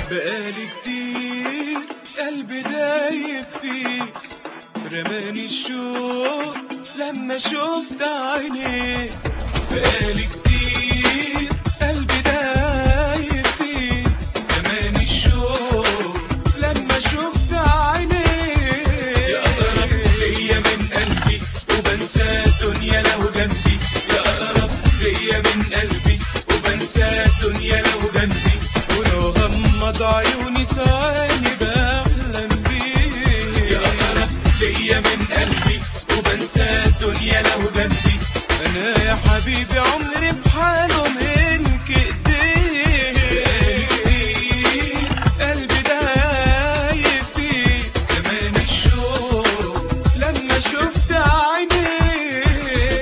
بقالي كتير قلبي دايب فيك رماني الشوق لما شفت عينيك بقالي كتير قلبي دايب فيك رماني الشوق لما شفت عينيك يا أقرب ليا من قلبي وبنسى الدنيا لو جنبي يا أقرب ليا من قلبي وبنسى الدنيا لو جنبي ولو غمض عيوني ثواني بحلم بيك يا أقرب ليا من قلبي وبنسى الدنيا لو جنبي أنا يا حبيبي عمري بحاله منك إيديك قلبي دايب فيك كمان الشوق لما شفت عينيك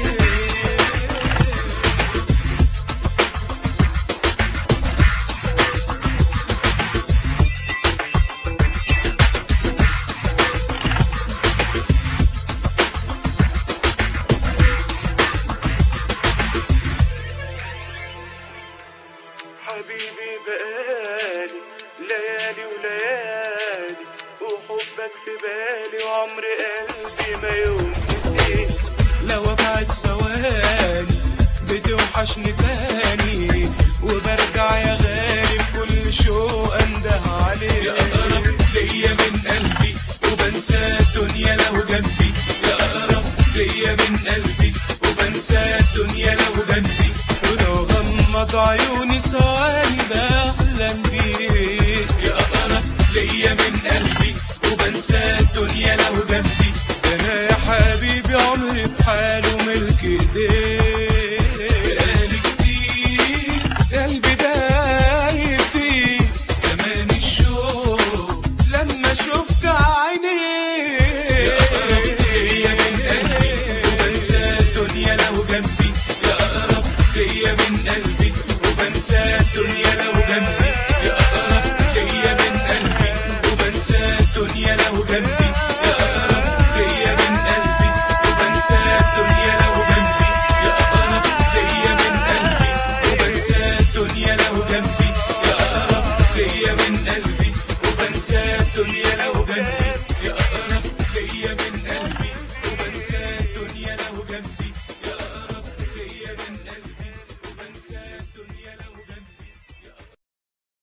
حبيبي بقالي ليالي وليالي وحبك في بالي وعمر قلبي ما يوم نسيت لو ابعد ثواني بتوحشني تاني وبرجع يا غالي بكل شوق انده عليك يا اقرب ليا من قلبي وبنسى الدنيا لو جنبي يا اقرب ليا من قلبي وبنسى الدنيا لو جنبي ولو غمض عيوني ثواني بحلم بيك يا اقرب ليا من قلبي وبنسى الدنيا لو جنبي انا يا حبيبي عمري بحاله ملك ايديك بقالي كتير قلبي دايب فيك كمان الشوق لما شفت عينيك يا اقرب ليا من قلبي وبنسى الدنيا لو جنبي يا اقرب ليا من قلبي وبنسى الدنيا لو جنبي يا اقرب ليا من قلبي وبنسى الدنيا لو جنبي يا اقرب ليا من قلبي وبنسى الدنيا لو جنبي يا اقرب ليا من قلبي وبنسى الدنيا لو جنبي يا اقرب ليا من قلبي وبنسى الدنيا لو جنبي